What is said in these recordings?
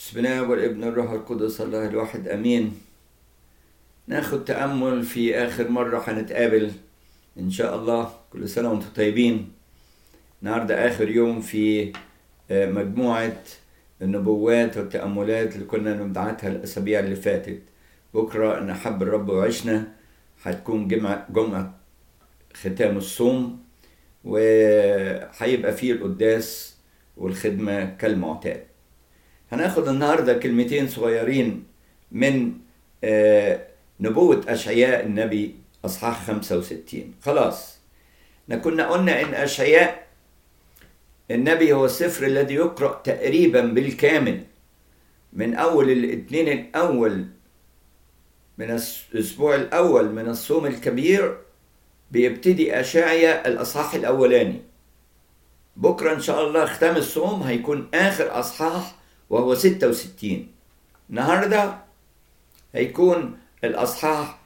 بسم الله والابن الروح القدس الله الواحد امين ناخد تامل في اخر مره هنتقابل ان شاء الله كل سنه وانتم طيبين النهارده اخر يوم في مجموعه النبوات والتاملات اللي كنا بنبعتها الاسابيع اللي فاتت بكره ان حب الرب وعشنا هتكون جمعه جمعه ختام الصوم وهيبقى فيه القداس والخدمه كالمعتاد هناخد النهارده كلمتين صغيرين من نبوة أشعياء النبي أصحاح 65 خلاص احنا كنا قلنا إن أشعياء النبي هو السفر الذي يقرأ تقريبا بالكامل من أول الاثنين الأول من الأسبوع الأول من الصوم الكبير بيبتدي أشعياء الأصحاح الأولاني بكرة إن شاء الله ختام الصوم هيكون آخر أصحاح وهو 66 النهاردة هيكون الأصحاح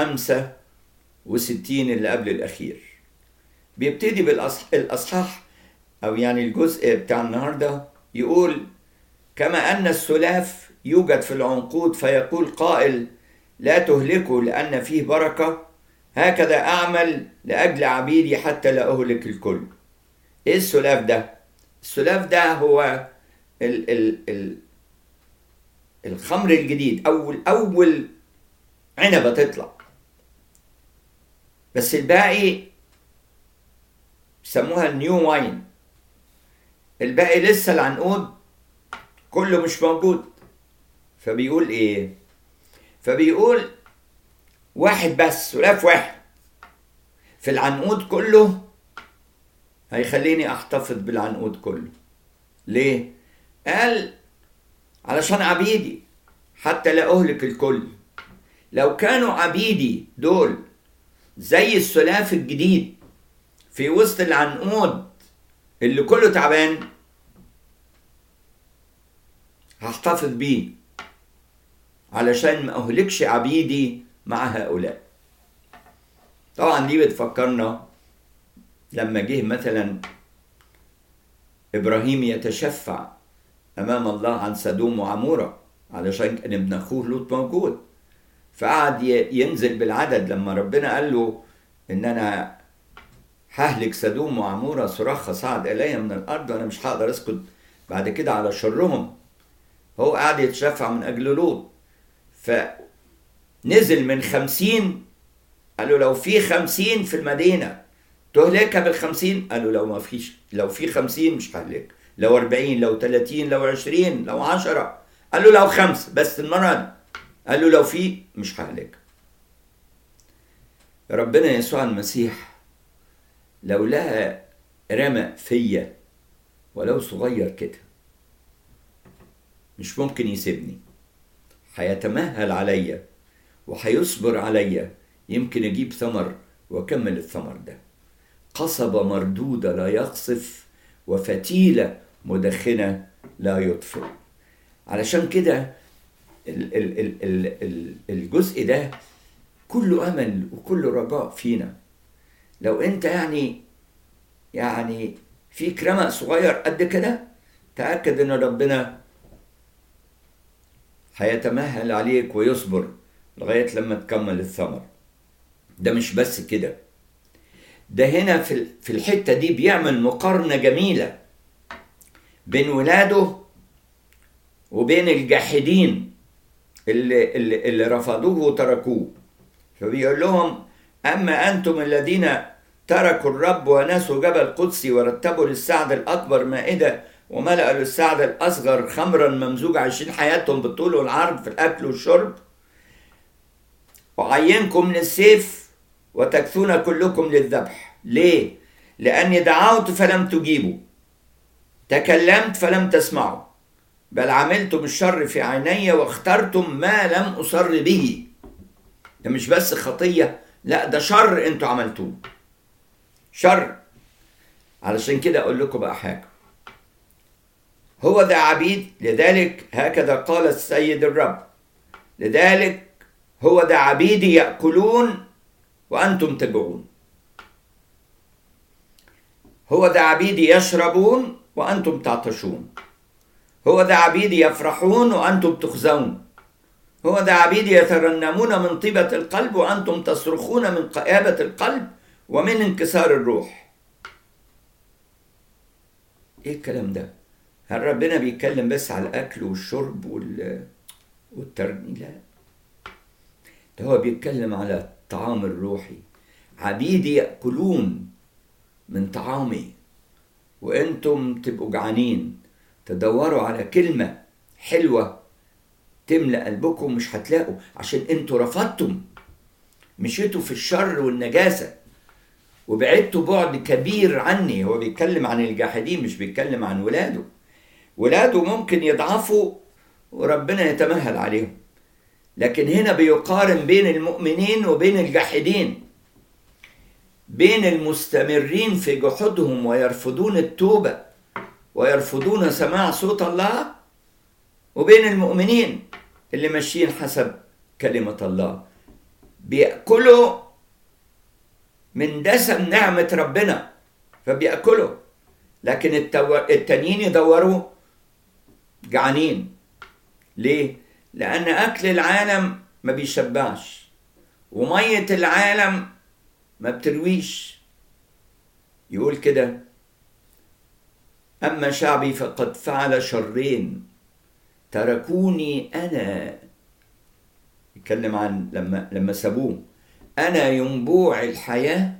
65 اللي قبل الأخير بيبتدي بالأصحاح أو يعني الجزء بتاع النهاردة يقول كما أن السلاف يوجد في العنقود فيقول قائل لا تهلكوا لأن فيه بركة هكذا أعمل لأجل عبيدي حتى لا أهلك الكل إيه السلاف ده؟ السلاف ده هو ال ال ال الخمر الجديد اول اول عنبه تطلع بس الباقي سموها النيو واين الباقي لسه العنقود كله مش موجود فبيقول ايه فبيقول واحد بس سلاف واحد في العنقود كله هيخليني احتفظ بالعنقود كله ليه قال علشان عبيدي حتى لا أهلك الكل لو كانوا عبيدي دول زي السلاف الجديد في وسط العنقود اللي كله تعبان هحتفظ بيه علشان ما أهلكش عبيدي مع هؤلاء طبعا دي بتفكرنا لما جه مثلا إبراهيم يتشفع امام الله عن سدوم وعموره علشان كان ابن اخوه لوط موجود فقعد ينزل بالعدد لما ربنا قال له ان انا ههلك سدوم وعموره صراخ صعد الي من الارض وانا مش هقدر اسكت بعد كده على شرهم هو قاعد يتشفع من اجل لوط فنزل من خمسين قال له لو في خمسين في المدينه تهلكها بالخمسين قال له لو ما فيش لو في خمسين مش ههلكها لو 40 لو 30 لو 20 لو 10 قال له لو خمس بس المرة دي قال له لو في مش ههلك ربنا يسوع المسيح لو لها رمى فيا ولو صغير كده مش ممكن يسيبني هيتمهل عليا وهيصبر عليا يمكن اجيب ثمر واكمل الثمر ده قصبة مردودة لا يقصف وفتيلة مدخنة لا يطفئ علشان كده الجزء ده كله أمل وكله رجاء فينا لو أنت يعني يعني فيك رمق صغير قد كده تأكد إن ربنا هيتمهل عليك ويصبر لغاية لما تكمل الثمر ده مش بس كده ده هنا في في الحتة دي بيعمل مقارنة جميلة بين ولاده وبين الجاحدين اللي, اللي, اللي رفضوه وتركوه فبيقول لهم أما أنتم الذين تركوا الرب ونسوا جبل قدسي ورتبوا للسعد الأكبر مائدة وملأوا للسعد الأصغر خمرا ممزوج عايشين حياتهم بالطول والعرض في الأكل والشرب وعينكم للسيف وتكثون كلكم للذبح ليه؟ لأني دعوت فلم تجيبوا تكلمت فلم تسمعوا بل عملتم الشر في عيني واخترتم ما لم أصر به ده مش بس خطية لا ده شر انتوا عملتوه شر علشان كده أقول لكم بقى حاجة هو ذا عبيد لذلك هكذا قال السيد الرب لذلك هو ذا عبيدي يأكلون وأنتم تجوعون هو ذا عبيدي يشربون وأنتم تعطشون هو ده عبيدي يفرحون وأنتم تخزون هو ده عبيدي يترنمون من طيبة القلب وأنتم تصرخون من قيابة القلب ومن انكسار الروح ايه الكلام ده هل ربنا بيتكلم بس على الاكل والشرب وال والترني لا ده هو بيتكلم على الطعام الروحي عبيدي ياكلون من طعامي وانتم تبقوا جعانين تدوروا على كلمه حلوه تملا قلبكم مش هتلاقوا عشان انتوا رفضتم مشيتوا في الشر والنجاسه وبعدتوا بعد كبير عني هو بيتكلم عن الجاحدين مش بيتكلم عن ولاده ولاده ممكن يضعفوا وربنا يتمهل عليهم لكن هنا بيقارن بين المؤمنين وبين الجاحدين بين المستمرين في جحودهم ويرفضون التوبة ويرفضون سماع صوت الله وبين المؤمنين اللي ماشيين حسب كلمة الله بيأكلوا من دسم نعمة ربنا فبيأكلوا لكن التو... التانيين يدوروا جعانين ليه؟ لأن أكل العالم ما بيشبعش ومية العالم ما بترويش يقول كده أما شعبي فقد فعل شرين تركوني أنا يتكلم عن لما لما سابوه أنا ينبوع الحياة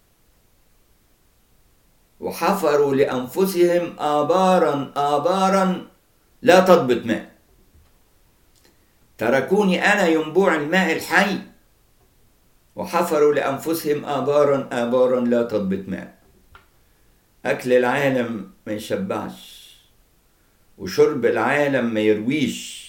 وحفروا لأنفسهم آبارا آبارا لا تضبط ماء تركوني أنا ينبوع الماء الحي وحفروا لأنفسهم آبارا آبارا لا تضبط ماء أكل العالم ما يشبعش وشرب العالم ما يرويش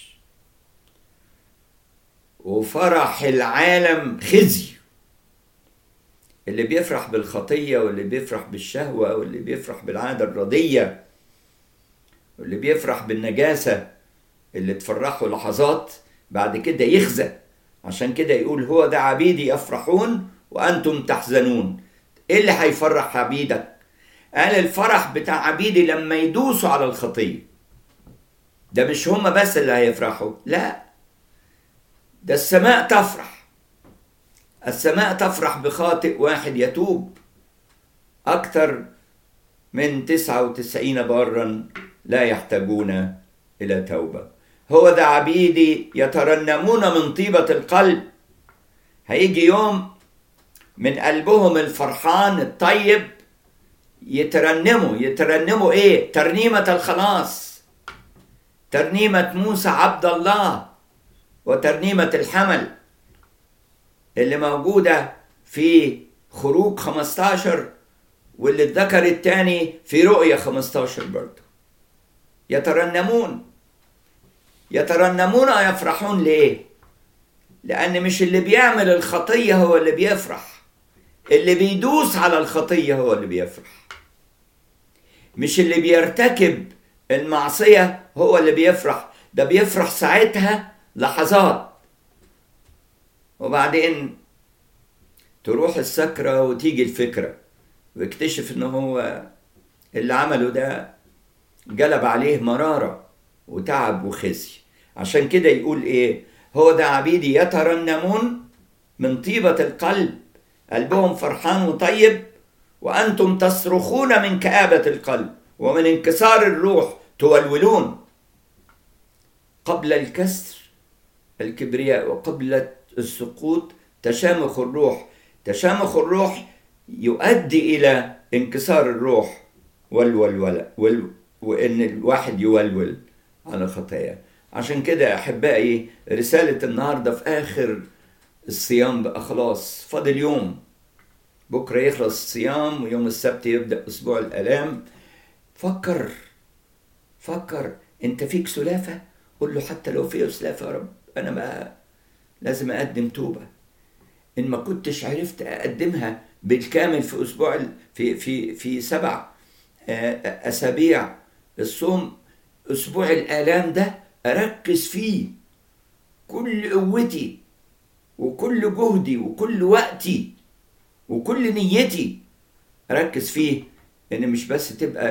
وفرح العالم خزي اللي بيفرح بالخطية واللي بيفرح بالشهوة واللي بيفرح بالعادة الردية واللي بيفرح بالنجاسة اللي تفرحه لحظات بعد كده يخزى عشان كده يقول هو ده عبيدي يفرحون وأنتم تحزنون إيه اللي هيفرح عبيدك قال الفرح بتاع عبيدي لما يدوسوا على الخطية ده مش هما بس اللي هيفرحوا لا ده السماء تفرح السماء تفرح بخاطئ واحد يتوب أكثر من تسعة وتسعين بارا لا يحتاجون إلى توبة هو ده عبيدي يترنمون من طيبة القلب هيجي يوم من قلبهم الفرحان الطيب يترنموا يترنموا ايه ترنيمة الخلاص ترنيمة موسى عبد الله وترنيمة الحمل اللي موجودة في خروج 15 واللي اتذكر التاني في رؤية 15 برضه يترنمون يترنمون ويفرحون ليه؟ لأن مش اللي بيعمل الخطية هو اللي بيفرح اللي بيدوس على الخطية هو اللي بيفرح مش اللي بيرتكب المعصية هو اللي بيفرح ده بيفرح ساعتها لحظات وبعدين تروح السكرة وتيجي الفكرة ويكتشف ان هو اللي عمله ده جلب عليه مرارة وتعب وخزي عشان كده يقول ايه هو ده عبيدي يترنمون من طيبة القلب قلبهم فرحان وطيب وأنتم تصرخون من كآبة القلب ومن انكسار الروح تولولون قبل الكسر الكبرياء وقبل السقوط تشامخ الروح تشامخ الروح يؤدي إلى انكسار الروح والولولة وال وإن الواحد يولول على خطاياه عشان كده أحبائي رسالة النهاردة في آخر الصيام بقى خلاص فاضل يوم بكرة يخلص الصيام ويوم السبت يبدأ أسبوع الآلام فكر فكر أنت فيك سلافة قول له حتى لو فيه سلافة يا رب أنا ما لازم أقدم توبة إن ما كنتش عرفت أقدمها بالكامل في أسبوع في في في سبع أسابيع الصوم أسبوع الآلام ده أركز فيه كل قوتي وكل جهدي وكل وقتي وكل نيتي أركز فيه إن مش بس تبقى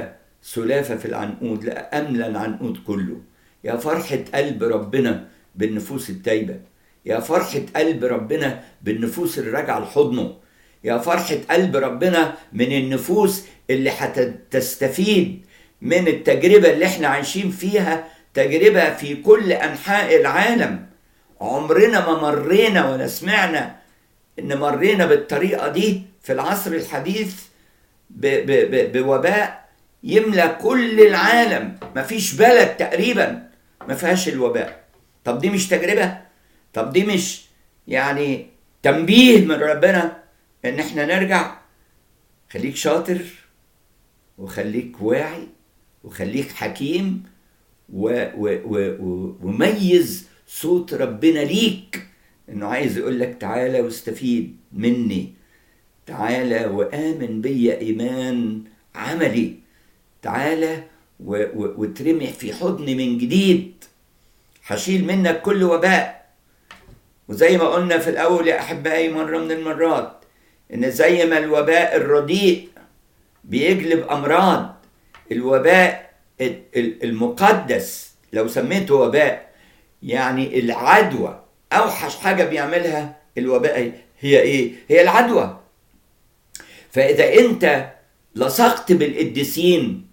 سلافة في العنقود لا أملى العنقود كله يا فرحة قلب ربنا بالنفوس التايبة يا فرحة قلب ربنا بالنفوس اللي راجعة لحضنه يا فرحة قلب ربنا من النفوس اللي هتستفيد من التجربة اللي احنا عايشين فيها تجربة في كل أنحاء العالم عمرنا ما مرينا ولا سمعنا إن مرينا بالطريقة دي في العصر الحديث ب ب ب بوباء يملى كل العالم مفيش بلد تقريبا ما فيهاش الوباء طب دي مش تجربة طب دي مش يعني تنبيه من ربنا ان احنا نرجع خليك شاطر وخليك واعي وخليك حكيم و و و و وميز صوت ربنا ليك انه عايز يقول لك تعالى واستفيد مني تعالى وآمن بيا إيمان عملي تعالى و و وترمي في حضني من جديد هشيل منك كل وباء وزي ما قلنا في الأول يا أحبائي مرة من المرات إن زي ما الوباء الرديء بيجلب أمراض الوباء المقدس لو سميته وباء يعني العدوى أوحش حاجة بيعملها الوباء هي إيه؟ هي العدوى فإذا أنت لصقت بالقديسين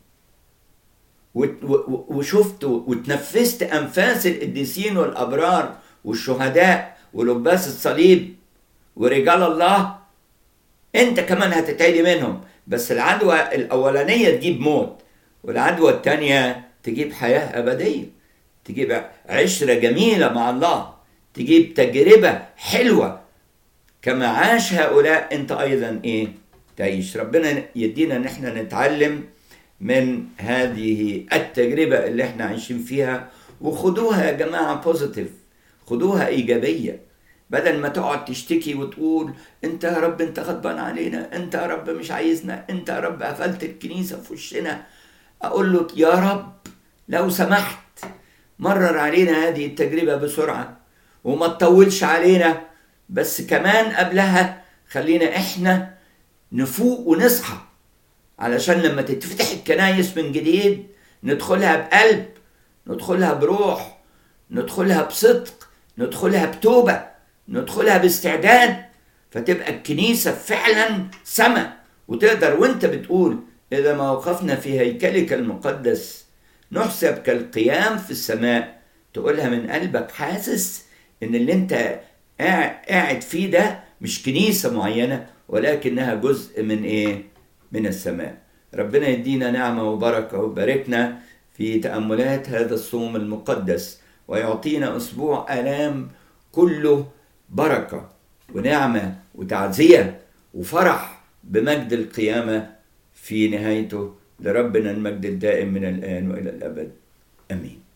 وشفت وتنفست أنفاس القديسين والأبرار والشهداء ولباس الصليب ورجال الله أنت كمان هتتعدي منهم بس العدوى الأولانية تجيب موت والعدوى الثانية تجيب حياة أبدية تجيب عشرة جميلة مع الله تجيب تجربة حلوة كما عاش هؤلاء أنت أيضا إيه تعيش ربنا يدينا ان احنا نتعلم من هذه التجربة اللي احنا عايشين فيها وخدوها يا جماعة بوزيتيف خدوها إيجابية بدل ما تقعد تشتكي وتقول انت يا رب انت غضبان علينا انت يا رب مش عايزنا انت يا رب قفلت الكنيسة في وشنا اقول له يا رب لو سمحت مرر علينا هذه التجربة بسرعة وما تطولش علينا بس كمان قبلها خلينا احنا نفوق ونصحى علشان لما تتفتح الكنايس من جديد ندخلها بقلب ندخلها بروح ندخلها بصدق ندخلها بتوبة ندخلها باستعداد فتبقى الكنيسة فعلا سما وتقدر وانت بتقول إذا ما وقفنا في هيكلك المقدس نحسب كالقيام في السماء تقولها من قلبك حاسس ان اللي انت قاعد فيه ده مش كنيسة معينة ولكنها جزء من ايه من السماء ربنا يدينا نعمة وبركة وباركنا في تأملات هذا الصوم المقدس ويعطينا أسبوع آلام كله بركة ونعمة وتعزية وفرح بمجد القيامة في نهايته لربنا المجد الدائم من الآن وإلى الأبد آمين